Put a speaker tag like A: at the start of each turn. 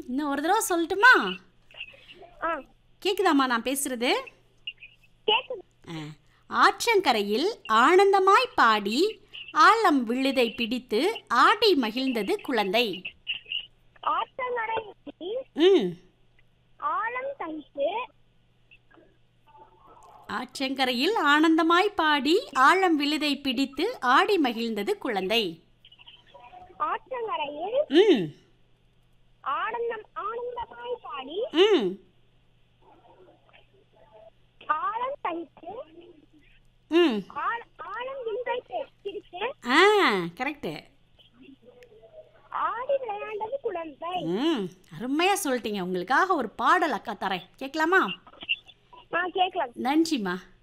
A: இன்னும் ஒரு தடவை சொல்லட்டுமா
B: ஆ
A: கேக்குதாம்மா நான் பேசுறது
B: கேக்குது
A: ஆ. ஆற்றங்கரையில் ஆனந்தமாய் பாடி ஆழம் விழுதை பிடித்து ஆடி மகிழ்ந்தது குழந்தை
B: ஆற்றங்கரையில்
A: ம்
B: ஆழம் தைத்து
A: ஆற்றங்கரையில் ஆனந்தமாய் பாடி ஆழம் விழுதை பிடித்து ஆடி மகிழ்ந்தது குழந்தை
B: ஆற்றங்கரையில்
A: ம்
B: ஆனந்தம் ஆனந்தமாய் பாடி
A: ம்
B: ஆழம் தைத்து
A: ம்
B: ஆழ- ஆழம் விழுதை பிடித்து
A: ஆ கரெக்டு
B: ஆடி விளையாண்டது குழந்தை
A: ம் அருமையாக சொல்லிட்டீங்க உங்களுக்காக ஒரு பாடல் அக்கா தரேன் கேட்கலாமா
B: நான் கேட்கலாம்
A: நன்றிம்மா